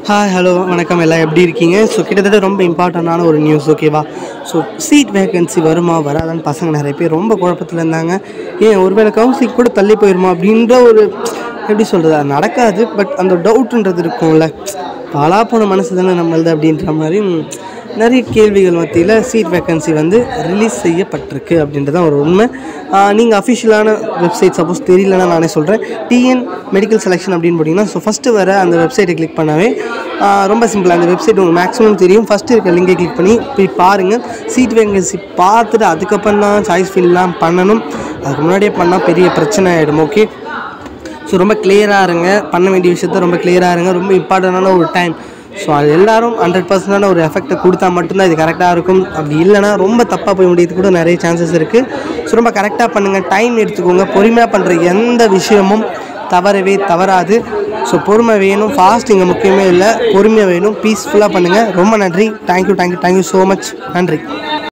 hi hello வணக்கம் எல்லாம் எப்படி இருக்கீங்க ஸோ கிட்டத்தட்ட ரொம்ப இம்பார்ட்டண்டான ஒரு நியூஸ் ஓகேவா ஸோ சீட் வேகன்சி வருமா வராதான்னு பசங்க நிறைய பேர் ரொம்ப குழப்பத்தில் இருந்தாங்க ஏன் ஒருவேளை கவுன்சிலிங் கூட தள்ளி போயிருமா அப்படின்ற ஒரு எப்படி சொல்கிறது அது நடக்காது பட் அந்த டவுட்டுன்றது இருக்கும்ல பாலா போன மனசு தானே நம்மளது அப்படின்ற மாதிரி ம், நிறைய கேள்விகள் மத்தியில் சீட் வேகன்சி வந்து ரிலீஸ் செய்யப்பட்டிருக்கு அப்படின்றது தான் ஒரு உண்மை நீங்கள் அஃபிஷியலான வெப்சைட் சப்போஸ் தெரியலன்னா நானே சொல்கிறேன் டிஎன் மெடிக்கல் செலெக்ஷன் அப்படின்னு போட்டிங்கன்னா ஸோ ஃபஸ்ட்டு வர அந்த வெப்சைட்டை கிளிக் பண்ணாவே ஆ, ரொம்ப சிம்பிள் அந்த வெப்சைட் உங்களுக்கு மேக்ஸிமம் தெரியும் ஃபஸ்ட்டு இருக்க லிங்கை கிளிக் பண்ணி போய் பாருங்கள் சீட் வேகன்சி பார்த்துட்டு அதுக்கப்புறம் தான் சாய்ஸ் ஃபில்லாம் பண்ணணும் அதுக்கு முன்னாடியே பண்ணால் பெரிய பிரச்சனை ஆகிடும் ஓகே ஸோ ரொம்ப கிளியராக இருங்க பண்ண வேண்டிய விஷயத்த ரொம்ப கிளியராக இருங்க ரொம்ப இம்பார்ட்டண்டான ஒரு டைம் ஸோ அது எல்லாரும் ஹண்ட்ரட் பர்சன்டான ஒரு எஃபெக்ட்டை கொடுத்தா மட்டும்தான் இது கரெக்டாக இருக்கும் அப்படி இல்லைன்னா ரொம்ப தப்பாக போய் முடியறதுக்கு கூட நிறைய சான்சஸ் இருக்குது ஸோ ரொம்ப கரெக்டாக பண்ணுங்கள் டைம் எடுத்துக்கோங்க பொறுமையாக பண்ணுற எந்த விஷயமும் தவறவே தவறாது ஸோ பொறுமை வேணும் ஃபாஸ்ட் இங்கே முக்கியமே இல்லை பொறுமையாக வேணும் பீஸ்ஃபுல்லாக பண்ணுங்கள் ரொம்ப நன்றி thank you thank you thank you so much நன்றி